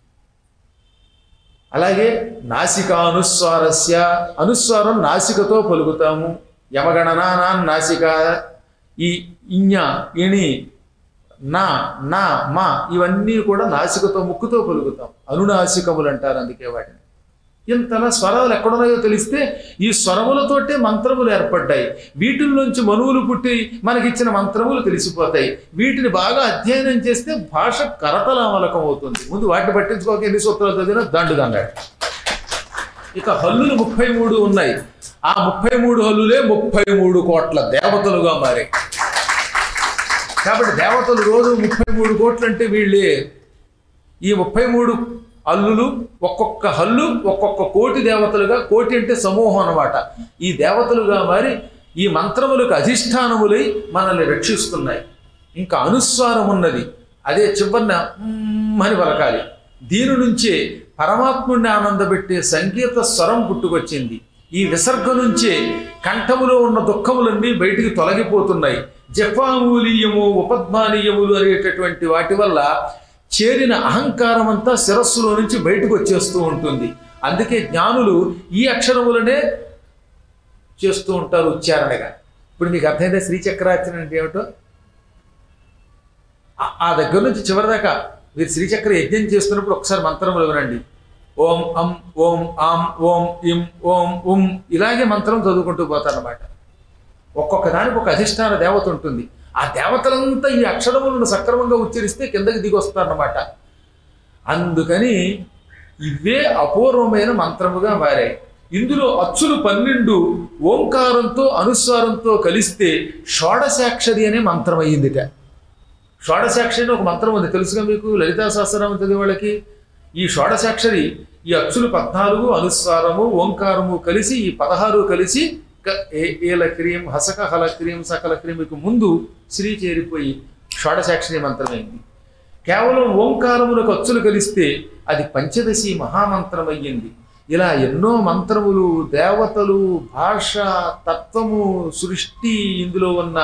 Speaker 1: అలాగే నాసికానుస్వారస్య అనుస్వారం నాసికతో పలుకుతాము యమగణనానా నాసిక ఈ ఇඤ ఇణి నా నా మా ఇవన్నీ కూడా నాసికతో ముక్కుతో పలుకుతాం అనునాసికములు అంటారు అందుకే వాటిని ఇంతలా స్వరాలు ఎక్కడున్నాయో తెలిస్తే ఈ స్వరములతోటే మంత్రములు ఏర్పడ్డాయి వీటిల్లోంచి మనువులు పుట్టి మనకిచ్చిన మంత్రములు తెలిసిపోతాయి వీటిని బాగా అధ్యయనం చేస్తే భాష కరతలామలకం అవుతుంది ముందు వాటిని పట్టించుకోక ఎన్ని సూత్రాలు చదివినా దండు దండాడు ఇక హల్లులు ముప్పై మూడు ఉన్నాయి ఆ ముప్పై మూడు హల్లులే ముప్పై మూడు కోట్ల దేవతలుగా మారాయి కాబట్టి దేవతలు రోజు ముప్పై మూడు కోట్లు అంటే వీళ్ళే ఈ ముప్పై మూడు అల్లులు ఒక్కొక్క హల్లు ఒక్కొక్క కోటి దేవతలుగా కోటి అంటే సమూహం అన్నమాట ఈ దేవతలుగా మారి ఈ మంత్రములకు అధిష్టానములై మనల్ని రక్షిస్తున్నాయి ఇంకా అనుస్వారం ఉన్నది అదే చివరిన మ్మ్ అని పలకాలి దీని నుంచే పరమాత్ముడిని ఆనందపెట్టే సంగీత స్వరం పుట్టుకొచ్చింది ఈ విసర్గ నుంచే కంఠములో ఉన్న దుఃఖములన్నీ బయటికి తొలగిపోతున్నాయి జపామూలీయము ఉపద్మానీయములు అనేటటువంటి వాటి వల్ల చేరిన అహంకారం అంతా శిరస్సులో నుంచి బయటకు వచ్చేస్తూ ఉంటుంది అందుకే జ్ఞానులు ఈ అక్షరములనే చేస్తూ ఉంటారు ఉచ్చారణగా ఇప్పుడు మీకు అర్థమైందే శ్రీచక్రార్చన అంటే ఏమిటో ఆ- ఆ దగ్గర నుంచి చివరిదాకా మీరు శ్రీచక్ర యజ్ఞం చేస్తున్నప్పుడు ఒకసారి మంత్రములు వినండి ఓం అం ఓం ఆం ఓం ఇం ఓం ఉం ఇలాగే మంత్రం చదువుకుంటూ పోతారన్నమాట ఒక్కొక్క దానికి ఒక అధిష్టాన దేవత ఉంటుంది ఆ దేవతలంతా ఈ అక్షరములను సక్రమంగా ఉచ్చరిస్తే కిందకి దిగి వస్తారన్నమాట అందుకని ఇవే అపూర్వమైన మంత్రముగా మారాయి ఇందులో అచ్చులు పన్నెండు ఓంకారంతో అనుస్వారంతో కలిస్తే షోడశాక్షరి అనే మంత్రం అయ్యిందిట షోడశాక్షరి అని ఒక మంత్రం ఉంది తెలుసుగా మీకు లలితా సహస్రనామం చదివే వాళ్ళకి ఈ షోడశాక్షరి ఈ అచ్చులు పద్నాలుగు అనుస్వారము ఓంకారము కలిసి ఈ పదహారు కలిసి క- ఏ- ఏల క్రియం హసక హల క్రియం సకల క్రిమికి ముందు శ్రీ చేరిపోయి షోడశాక్షరి మంత్రమైంది కేవలం ఓంకారములకు అచ్చులు కలిస్తే అది పంచదశి మహామంత్రం అయ్యింది ఇలా ఎన్నో మంత్రములు దేవతలు భాష తత్వము సృష్టి ఇందులో ఉన్న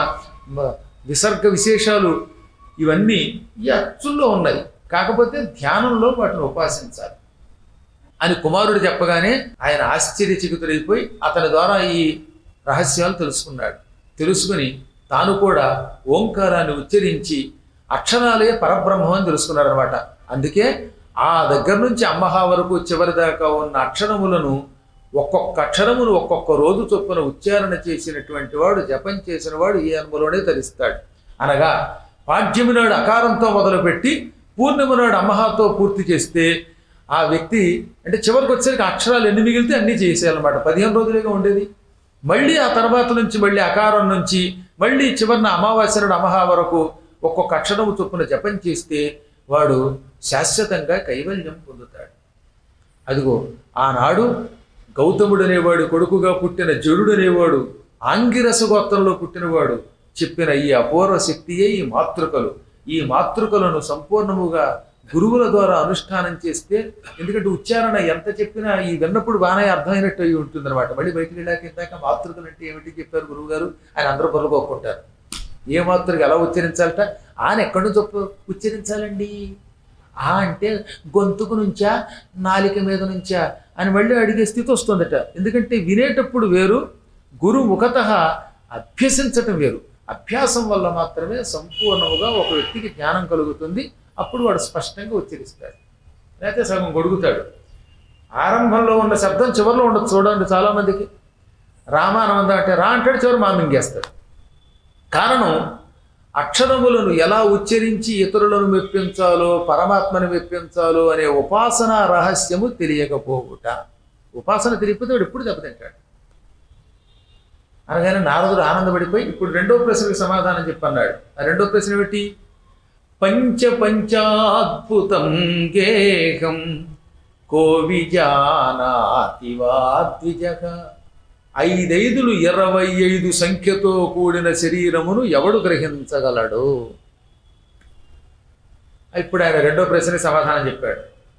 Speaker 1: మ- విసర్గ విశేషాలు ఇవన్నీ ఈ అచ్చుల్లో ఉన్నాయి కాకపోతే ధ్యానంలో వాటిని ఉపాసించాలి అని కుమారుడు చెప్పగానే ఆయన ఆశ్చర్యచకితుడైపోయి అతని ద్వారా ఈ రహస్యాలు తెలుసుకున్నాడు తెలుసుకుని తాను కూడా ఓంకారాన్ని ఉచ్చరించి అక్షరాలే పరబ్రహ్మం అని తెలుసుకున్నాడు అనమాట అందుకే ఆ దగ్గర నుంచి అమ్మహా వరకు చివరి దాకా ఉన్న అక్షరములను ఒక్కొక్క అక్షరమును ఒక్కొక్క రోజు చొప్పున ఉచ్చారణ చేసినటువంటి వాడు జపం చేసిన వాడు ఈ అనుమలోనే తరిస్తాడు అనగా పాడ్యమి నాడు అకారంతో మొదలుపెట్టి పూర్ణిమ నాడు అమ్మహాతో పూర్తి చేస్తే ఆ వ్యక్తి అంటే చివరికి వచ్చేసరికి అక్షరాలు ఎన్ని మిగిలితే అన్నీ చేసేయాలన్నమాట పదిహేను రోజులుగా ఉండేది మళ్ళీ ఆ తర్వాత నుంచి మళ్ళీ అకారం నుంచి మళ్ళీ చివరిన అమావాస్య నాడు అమహా వరకు ఒక్కొక్క అక్షరము చొప్పున జపం చేస్తే వాడు శాశ్వతంగా కైవల్యం పొందుతాడు అదిగో ఆనాడు గౌతముడు అనేవాడు కొడుకుగా పుట్టిన జడుడు అనేవాడు ఆంగిరస గోత్రంలో పుట్టినవాడు చెప్పిన ఈ అపూర్వ శక్తియే ఈ మాతృకలు ఈ మాతృకలను సంపూర్ణముగా గురువుల ద్వారా అనుష్ఠానం చేస్తే ఎందుకంటే ఉచ్చారణ ఎంత చెప్పినా ఈ విన్నప్పుడు బాగానే అర్థమైనట్టు అయి ఉంటుంది అనమాట మళ్ళీ బయటికి వెళ్ళాక ఇందాక మాతృకలు అంటే ఏమిటి చెప్పారు గురువు గారు ఆయన అందరూ పొరలుకోకుంటారు ఏ మాతృక ఎలా ఉచ్చరించాలట ఆయన ఎక్కడి నుంచి ఉప్ప- ఉచ్చరించాలండి ఆ అంటే గొంతుకు నుంచా నాలిక మీద నుంచా అని మళ్ళీ అడిగే స్థితి వస్తుందట ఎందుకంటే వినేటప్పుడు వేరు గురు ముఖత అభ్యసించటం వేరు అభ్యాసం వల్ల మాత్రమే సంపూర్ణముగా ఒక వ్యక్తికి జ్ఞానం కలుగుతుంది అప్పుడు వాడు స్పష్టంగా ఉచ్చరిస్తాడు లేకపోతే సగం గొడుగుతాడు ఆరంభంలో ఉన్న శబ్దం చివరిలో ఉండదు చూడండి చాలామందికి రామానందం అంటే రా అంటాడు చివరి మా మింగేస్తాడు కారణం అక్షరములను ఎలా ఉచ్చరించి ఇతరులను మెప్పించాలో పరమాత్మని మెప్పించాలో అనే ఉపాసన రహస్యము తెలియకపోవుట ఉపాసన తెలియకపోతే వాడు ఎప్పుడు దెబ్బతింటాడు అనగానే నారదుడు ఆనందపడిపోయి ఇప్పుడు రెండో ప్రశ్నకు సమాధానం చెప్పన్నాడు ఆ రెండో ప్రశ్న ఏమిటి పంచ పంచాద్భుతం గేహం కోవిజానాతి వాద్విజగ ఐదైదులు ఇరవై ఐదు సంఖ్యతో కూడిన శరీరమును ఎవడు గ్రహించగలడు ఇప్పుడు ఆయన రెండో ప్రశ్నకి సమాధానం చెప్పాడు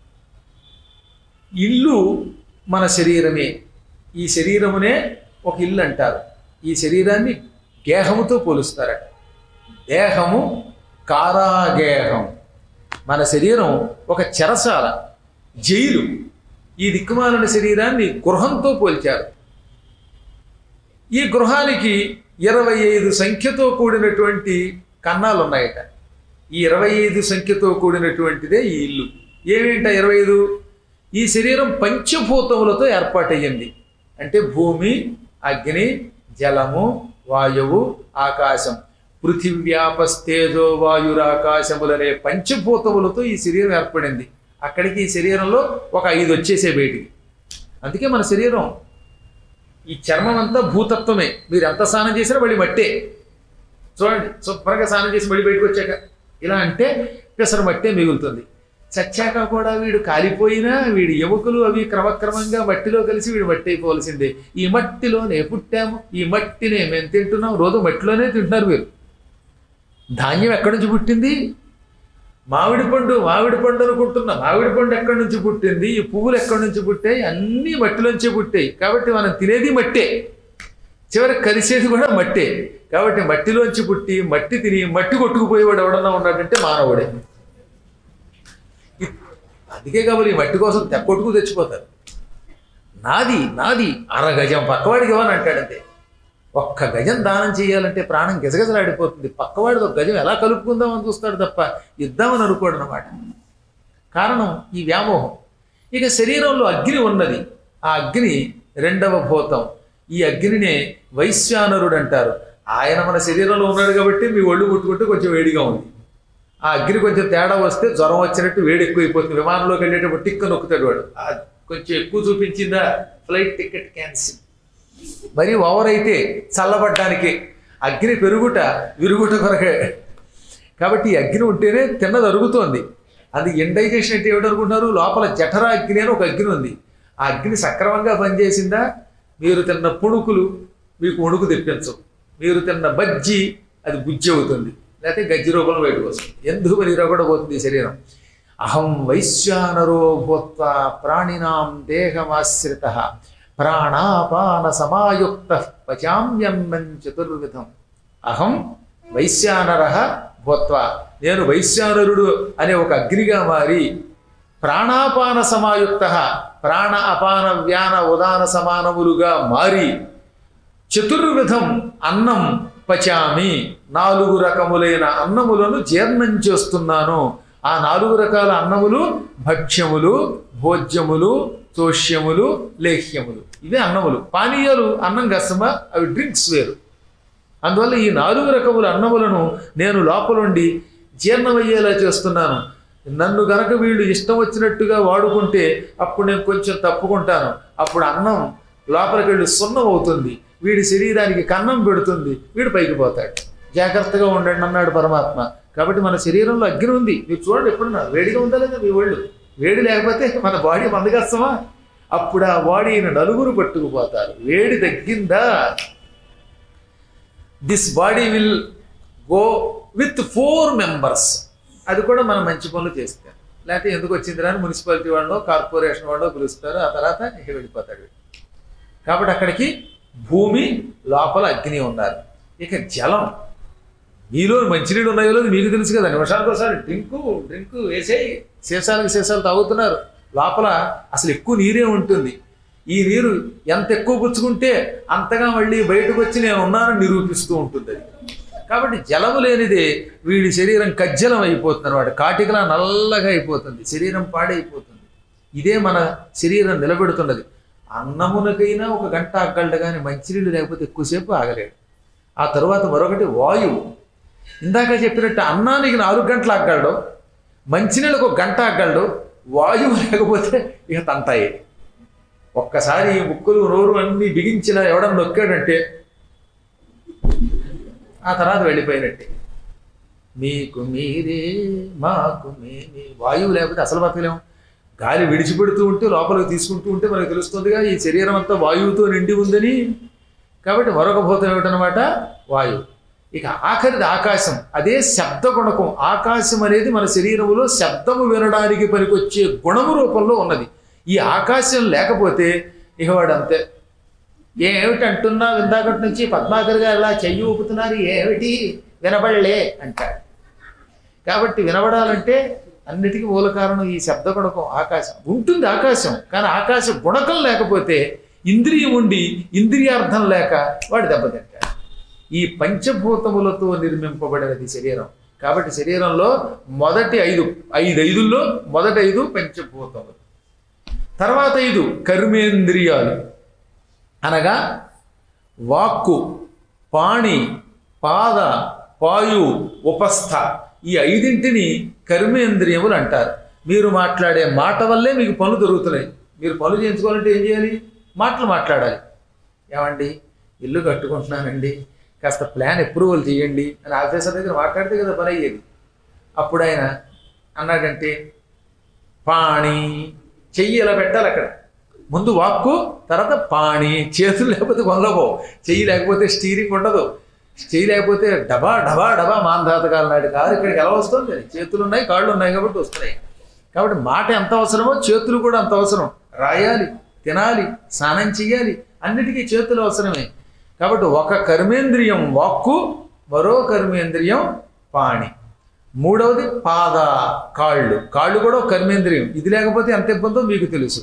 Speaker 1: ఇల్లు మన శరీరమే ఈ శరీరమునే ఒక ఇల్లు అంటారు ఈ శరీరాన్ని గేహముతో పోలుస్తారట దేహము కారాగేహం మన శరీరం ఒక చెరసాల జైలు ఈ దిక్కుమాలిన శరీరాన్ని గృహంతో పోల్చారు ఈ గృహానికి ఇరవై ఐదు సంఖ్యతో కూడినటువంటి కన్నాలు ఉన్నాయట ఈ ఇరవై ఐదు సంఖ్యతో కూడినటువంటిదే ఈ ఇల్లు ఏమేంట ఇరవై ఐదు ఈ శరీరం పంచభూతములతో ఏర్పాటయ్యింది అంటే భూమి అగ్ని జలము వాయువు ఆకాశం పృథివ్యాపస్తేజో వాయురాకాశములనే పంచభూతములతో ఈ శరీరం ఏర్పడింది అక్కడికి ఈ శరీరంలో ఒక ఐదు వచ్చేసే బయటికి అందుకే మన శరీరం ఈ చర్మం అంతా భూతత్వమే మీరు ఎంత స్నానం చేసినా మళ్ళీ మట్టే చూడండి శుభ్రంగా స్నానం చేసి మళ్ళీ బయటకు వచ్చాక ఇలా అంటే పెసర మట్టే మిగులుతుంది చచ్చాక కూడా వీడు కాలిపోయినా వీడి ఎముకలు అవి క్రమక్రమంగా మట్టిలో కలిసి వీడు మట్టి అయిపోవలసిందే ఈ మట్టిలోనే పుట్టాము ఈ మట్టినే మేము తింటున్నాం రోజు మట్టిలోనే తింటున్నారు మీరు ధాన్యం ఎక్కడి నుంచి పుట్టింది మామిడి పండు మామిడి పండు అనుకుంటున్నా మామిడి పండు ఎక్కడి నుంచి పుట్టింది ఈ పువ్వులు ఎక్కడి నుంచి పుట్టాయి అన్నీ మట్టిలోంచే పుట్టాయి కాబట్టి మనం తినేది మట్టే చివరికి కలిసేది కూడా మట్టే కాబట్టి మట్టిలోంచి పుట్టి మట్టి తిని మట్టి కొట్టుకుపోయేవాడు ఎవడన్నా ఉన్నాడంటే మానవుడే ఇ- అందుకే కాబట్టి ఈ మట్టి కోసం తెక్కొట్టుకు తెచ్చిపోతారు నాది నాది అర గజం పక్కవాడికి ఇవ్వని అంటాడంతే ఒక్క గజం దానం చేయాలంటే ప్రాణం గిజగజలాడిపోతుంది పక్కవాడిది ఒక గజం ఎలా కలుపుకుందామని చూస్తాడు తప్ప ఇద్దామని అనుకోడు అనమాట కారణం ఈ వ్యామోహం ఇక శరీరంలో అగ్ని ఉన్నది ఆ అగ్ని రెండవ భూతం ఈ అగ్నినే వైశ్వానరుడు అంటారు ఆయన మన శరీరంలో ఉన్నాడు కాబట్టి మీ ఒళ్ళు ముట్టుకుంటే కొంచెం వేడిగా ఉంది ఆ అగ్ని కొంచెం తేడా వస్తే జ్వరం వచ్చినట్టు వేడి ఎక్కువైపోతుంది విమానంలోకి వెళ్ళేటప్పుడు టిక్క నొక్కుతాడు వాడు ఆ కొంచెం ఎక్కువ చూపించిందా ఫ్లైట్ టికెట్ క్యాన్సిల్ మరి ఓవర్ అయితే చల్లబడ్డానికి అగ్ని పెరుగుట విరుగుట కొరకే కాబట్టి ఈ అగ్ని ఉంటేనే తిన్నది అరుగుతోంది అది ఇండైజేషన్ అంటే ఏమిటనుకుంటున్నారు లోపల జఠర అగ్ని అని ఒక అగ్ని ఉంది ఆ అగ్ని సక్రమంగా పనిచేసిందా మీరు తిన్న పుణుకులు మీకు వణుకు తెప్పించవు మీరు తిన్న బజ్జి అది బుజ్జి అవుతుంది లేకపోతే గజ్జి రూపంలో బయటకు వస్తుంది ఎందుకు మరి కూడా పోతుంది ఈ శరీరం అహం వైశ్వానరో భూత్వ ప్రాణినాం దేహమాశ్రిత ప్రాణాపాన సమాయుక్త పచామ్యన్నం చతుర్విధం అహం వైశ్యానర భూత్వ నేను వైశ్యానరుడు అనే ఒక అగ్నిగా మారి ప్రాణాపాన సమాయుక్త ప్రాణ అపాన వ్యాన ఉదాన సమానములుగా మారి చతుర్విధం అన్నం పచామి నాలుగు రకములైన అన్నములను జీర్ణం చేస్తున్నాను ఆ నాలుగు రకాల అన్నములు భక్ష్యములు భోజ్యములు తోష్యములు లేహ్యములు ఇవే అన్నములు పానీయాలు అన్నం కష్టమ అవి డ్రింక్స్ వేరు అందువల్ల ఈ నాలుగు రకముల అన్నములను నేను లోపలుండి జీర్ణమయ్యేలా చేస్తున్నాను నన్ను గనక వీళ్ళు ఇష్టం వచ్చినట్టుగా వాడుకుంటే అప్పుడు నేను కొంచెం తప్పుకుంటాను అప్పుడు అన్నం లోపలికి వెళ్ళి సున్నం అవుతుంది వీడి శరీరానికి కన్నం పెడుతుంది వీడు పైకి పోతాడు జాగ్రత్తగా ఉండండి అన్నాడు పరమాత్మ కాబట్టి మన శరీరంలో అగ్ని ఉంది మీరు చూడండి ఎప్పుడన్నా వేడిగా ఉందా లేదా మీ ఒళ్ళు వేడి లేకపోతే మన బాడీ మందగస్తమా అప్పుడు ఆ బాడీని నలుగురు పట్టుకుపోతారు వేడి తగ్గిందా this body will go with four members అది కూడా మనం మంచి పనులు చేస్తారు లేకపోతే ఎందుకు వచ్చిందిరా అని మున్సిపాలిటీ వాళ్ళో కార్పొరేషన్ వాళ్ళో పిలుస్తారు ఆ తర్వాత ఇక వెళ్ళిపోతాడు వీడు. కాబట్టి అక్కడికి భూమి లోపల అగ్ని ఉన్నారు ఇక జలం మీలో మంచినీళ్ళు ఉన్నాయో లేదో మీకు తెలుసు కదా నిమిషానికి ఒకసారి డ్రింకు డ్రింకు వేసేయి సీసాలకు సీసాలు తాగుతున్నారు లోపల అసలు ఎక్కువ నీరే ఉంటుంది ఈ నీరు ఎంత ఎక్కువ పుచ్చుకుంటే అంతగా మళ్ళీ బయటకు వచ్చి నేను ఉన్నానని నిరూపిస్తూ ఉంటుంది అది కాబట్టి జలము లేనిదే వీడి శరీరం కజ్జలం అయిపోతుంది అనమాట కాటికలా నల్లగా అయిపోతుంది శరీరం పాడైపోతుంది ఇదే మన శరీరం నిలబెడుతున్నది అన్నమునకైనా ఒక గంట ఆగలడు కానీ మంచినీళ్ళు లేకపోతే ఎక్కువసేపు ఆగలేడు ఆ తరువాత మరొకటి వాయువు ఇందాక చెప్పినట్టు అన్నానికి నాలుగు గంటలు ఆగలడు మంచినీళ్ళకు ఒక గంట ఆగలడు వాయువు లేకపోతే ఇక తంతాయి ఒక్కసారి ఈ ముక్కులు నోరు అన్ని బిగించిన ఎవడన్నా నొక్కాడంటే ఆ తర్వాత వెళ్ళిపోయినట్టే మీకు మీరే మాకు మేమే వాయువు లేకపోతే అసలు బతకలేము గాలి విడిచిపెడుతూ ఉంటే లోపలికి తీసుకుంటూ ఉంటే మనకు తెలుస్తుందిగా ఈ శరీరం అంతా వాయువుతో నిండి ఉందని కాబట్టి మరొక భూతం ఏమిటనమాట వాయువు ఇక ఆఖరిది ఆకాశం అదే శబ్ద గుణకం ఆకాశం అనేది మన శరీరంలో శబ్దము వినడానికి పనికొచ్చే గుణము రూపంలో ఉన్నది ఈ ఆకాశం లేకపోతే ఇక వాడు అంతే ఏమిటి అంటున్నావు ఇందాకటి నుంచి పద్మాకర్ గారు ఇలా చెయ్యి ఊపుతున్నారు ఏమిటి వినబడలే అంటాడు కాబట్టి వినబడాలంటే అన్నిటికీ మూల కారణం ఈ శబ్ద గుణకం ఆకాశం ఉంటుంది ఆకాశం కానీ ఆకాశ గుణకం లేకపోతే ఇంద్రియం ఉండి ఇంద్రియార్థం లేక వాడు దెబ్బతింటాడు ఈ పంచభూతములతో నిర్మింపబడినది శరీరం కాబట్టి శరీరంలో మొదటి ఐదు ఐదు ఐదుల్లో మొదటి ఐదు పంచభూతములు తర్వాత ఐదు కర్మేంద్రియాలు అనగా వాక్కు పాణి పాద పాయు ఉపస్థ ఈ ఐదింటిని కర్మేంద్రియములు అంటారు మీరు మాట్లాడే మాట వల్లే మీకు పనులు దొరుకుతున్నాయి మీరు పనులు చేయించుకోవాలంటే ఏం చేయాలి మాటలు మాట్లాడాలి ఏమండి ఇల్లు కట్టుకుంటున్నానండి కాస్త ప్లాన్ అప్రూవల్ చేయండి అని ఆఫీసర్ దగ్గర మాట్లాడితే కదా పని అయ్యేది అప్పుడు ఆయన అన్నాడంటే పాణి చెయ్యి ఇలా పెట్టాలి అక్కడ ముందు వాక్కు తర్వాత పాణి చేతులు లేకపోతే కొనలేపో చెయ్యి లేకపోతే స్టీరింగ్ ఉండదు చెయ్యి లేకపోతే డబా డబా డబా మాంధాతకాల నాటి కారు ఇక్కడికి ఎలా వస్తుంది చేతులు ఉన్నాయి కాళ్ళు ఉన్నాయి కాబట్టి వస్తున్నాయి కాబట్టి మాట ఎంత అవసరమో చేతులు కూడా అంత అవసరం రాయాలి తినాలి స్నానం చెయ్యాలి అన్నిటికీ చేతులు అవసరమే కాబట్టి ఒక కర్మేంద్రియం వాక్కు మరో కర్మేంద్రియం పాణి మూడవది పాద కాళ్ళు కాళ్ళు కూడా ఒక కర్మేంద్రియం ఇది లేకపోతే ఎంత ఇబ్బందో మీకు తెలుసు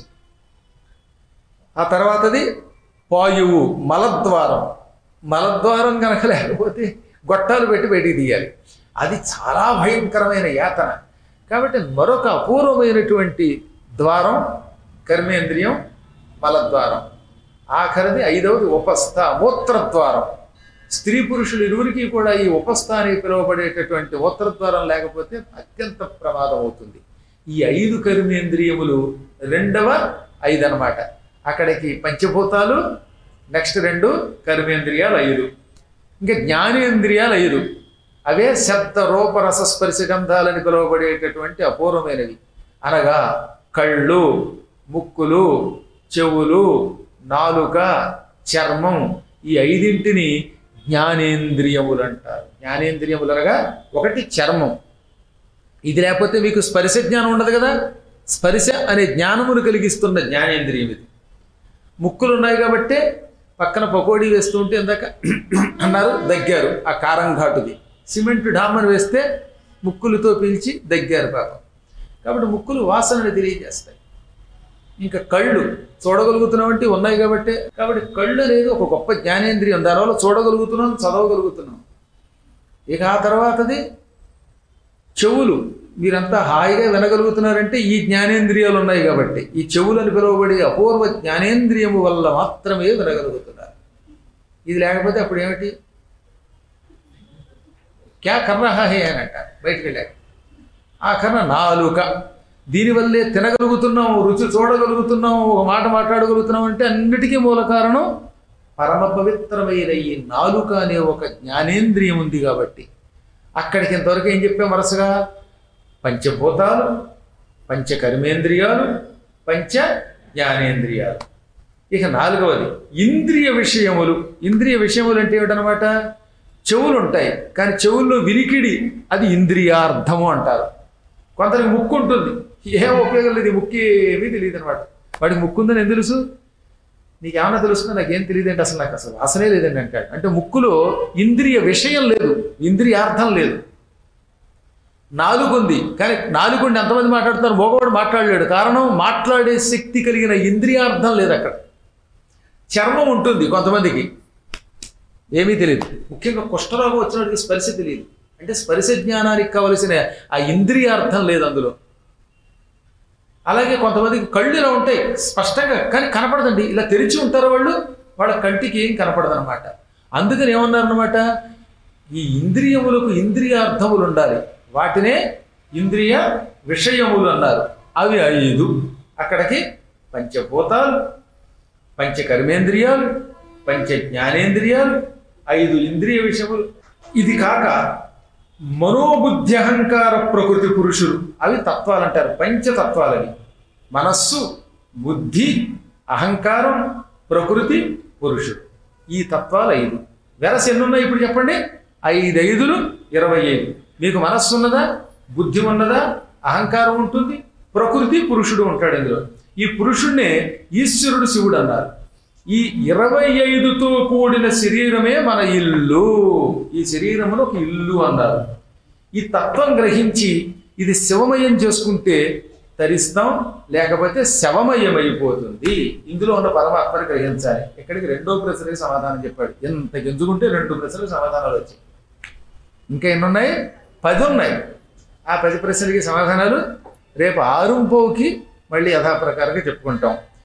Speaker 1: ఆ తర్వాతది పాయువు మలద్వారం మలద్వారం కనుక లేకపోతే గొట్టాలు పెట్టి బయటికి తీయాలి అది చాలా భయంకరమైన యాతన కాబట్టి మరొక అపూర్వమైనటువంటి ద్వారం కర్మేంద్రియం మలద్వారం ఆఖరిది ఐదవది ఉపస్థ మూత్రద్వారం స్త్రీ పురుషులు ఇరువురికి కూడా ఈ ఉపస్థ అని పిలువబడేటటువంటి మూత్రద్వారం లేకపోతే అత్యంత ప్రమాదం అవుతుంది ఈ ఐదు కర్మేంద్రియములు రెండవ ఐదు అన్నమాట అక్కడికి పంచభూతాలు నెక్స్ట్ రెండు కర్మేంద్రియాలు ఐదు ఇంకా జ్ఞానేంద్రియాలు ఐదు అవే శబ్ద రూప రస స్పర్శ గంధాలని పిలువబడేటటువంటి అపూర్వమైనవి అనగా కళ్ళు ముక్కులు చెవులు నాలుక చర్మం ఈ ఐదింటిని జ్ఞానేంద్రియములు అంటారు జ్ఞానేంద్రియములు అనగా ఒకటి చర్మం ఇది లేకపోతే మీకు స్పర్శ జ్ఞానం ఉండదు కదా స్పర్శ అనే జ్ఞానమును కలిగిస్తున్న జ్ఞానేంద్రియం ఇది ముక్కులు ఉన్నాయి కాబట్టే పక్కన పకోడీ వేస్తూ ఉంటే ఇందాక అన్నారు దగ్గారు ఆ కారం ఘాటుది సిమెంట్ డామర్ వేస్తే ముక్కులతో పీల్చి దగ్గారు పాపం కాబట్టి ముక్కులు వాసనని తెలియజేస్తాయి ఇంకా కళ్ళు చూడగలుగుతున్నాం అంటే ఉన్నాయి కాబట్టి కాబట్టి కళ్ళు అనేది ఒక గొప్ప జ్ఞానేంద్రియం దానివల్ల చూడగలుగుతున్నాం చదవగలుగుతున్నాం ఇక ఆ తర్వాతది చెవులు మీరంతా హాయిగా వినగలుగుతున్నారంటే ఈ జ్ఞానేంద్రియాలు ఉన్నాయి కాబట్టి ఈ చెవులని పిలువబడే అపూర్వ జ్ఞానేంద్రియము వల్ల మాత్రమే వినగలుగుతున్నారు ఇది లేకపోతే అప్పుడు ఏమిటి క్యా కర్రహా హే అని అంటారు బయటికి వెళ్ళాక ఆ కర్ర నాలుక దీనివల్లే తినగలుగుతున్నాం రుచి చూడగలుగుతున్నాం ఒక మాట మాట్లాడగలుగుతున్నాం అంటే అన్నిటికీ మూల కారణం పరమ పవిత్రమైన ఈ నాలుక అనే ఒక జ్ఞానేంద్రియం ఉంది కాబట్టి అక్కడికి ఇంతవరకు ఏం చెప్పాం వరుసగా పంచభూతాలు పంచ కర్మేంద్రియాలు పంచ జ్ఞానేంద్రియాలు ఇక నాలుగవది ఇంద్రియ విషయములు ఇంద్రియ విషయములు అంటే ఏమిటనమాట చెవులు ఉంటాయి కానీ చెవుల్లో వినికిడి అది ఇంద్రియార్థము అంటారు కొందరికి ముక్కు ఉంటుంది ఏం ఉపయోగం లేదు ఈ ముక్కు ఏమీ తెలియదు అనమాట వాడికి ముక్కు ఉందని ఎందుకు తెలుసు నీకు ఏమన్నా తెలుస్తుందో నాకేం తెలియదు అంటే అసలు నాకు అసలు వాసనే లేదండి అంటాడు అంటే ముక్కులో ఇంద్రియ విషయం లేదు ఇంద్రియార్థం లేదు నాలుగుంది కానీ నాలుగుండి ఎంతమంది మాట్లాడుతున్నారు మగవాడు మాట్లాడలేడు కారణం మాట్లాడే శక్తి కలిగిన ఇంద్రియార్థం లేదు అక్కడ చర్మం ఉంటుంది కొంతమందికి ఏమీ తెలియదు ముఖ్యంగా కుష్ఠరోగం వచ్చినట్టుకి స్పర్శ తెలియదు అంటే స్పర్శ జ్ఞానానికి కావలసిన ఆ ఇంద్రియార్థం లేదు అందులో అలాగే కొంతమందికి కళ్ళు ఇలా ఉంటాయి స్పష్టంగా కానీ కనపడదండి ఇలా తెరిచి ఉంటారు వాళ్ళు వాళ్ళ కంటికి ఏం కనపడదు అనమాట అందుకని ఏమన్నారనమాట ఈ ఇంద్రియములకు ఇంద్రియార్థములు ఉండాలి వాటినే ఇంద్రియ విషయములు అన్నారు అవి ఐదు అక్కడికి పంచభూతాలు పంచ కర్మేంద్రియాలు పంచ జ్ఞానేంద్రియాలు ఐదు ఇంద్రియ విషయములు ఇది కాక మనోబుద్ధి అహంకార ప్రకృతి పురుషులు అవి తత్వాలు అంటారు పంచతత్వాలవి మనస్సు బుద్ధి అహంకారం ప్రకృతి పురుషుడు ఈ తత్వాలు ఐదు వెరస ఎన్ని ఉన్నాయి ఇప్పుడు చెప్పండి ఐదు ఐదులు ఇరవై ఐదు మీకు మనస్సు ఉన్నదా బుద్ధి ఉన్నదా అహంకారం ఉంటుంది ప్రకృతి పురుషుడు ఉంటాడు ఇందులో ఈ పురుషుణ్ణే ఈశ్వరుడు శివుడు అన్నారు ఈ ఇరవై ఐదుతో కూడిన శరీరమే మన ఇల్లు ఈ శరీరమును ఒక ఇల్లు అన్నారు ఈ తత్వం గ్రహించి ఇది శివమయం చేసుకుంటే తరిస్తాం లేకపోతే శవమయం అయిపోతుంది ఇందులో ఉన్న పరమాత్మని గ్రహించాలి ఇక్కడికి రెండో ప్రశ్నకి సమాధానం చెప్పాడు ఎంత గెంజుకుంటే రెండు ప్రశ్నలకు సమాధానాలు వచ్చాయి ఇంకా ఎన్ని ఉన్నాయి పది ఉన్నాయి ఆ పది ప్రశ్నలకి సమాధానాలు రేపు ఆరుంపోకి మళ్ళీ యథాప్రకారంగా చెప్పుకుంటాం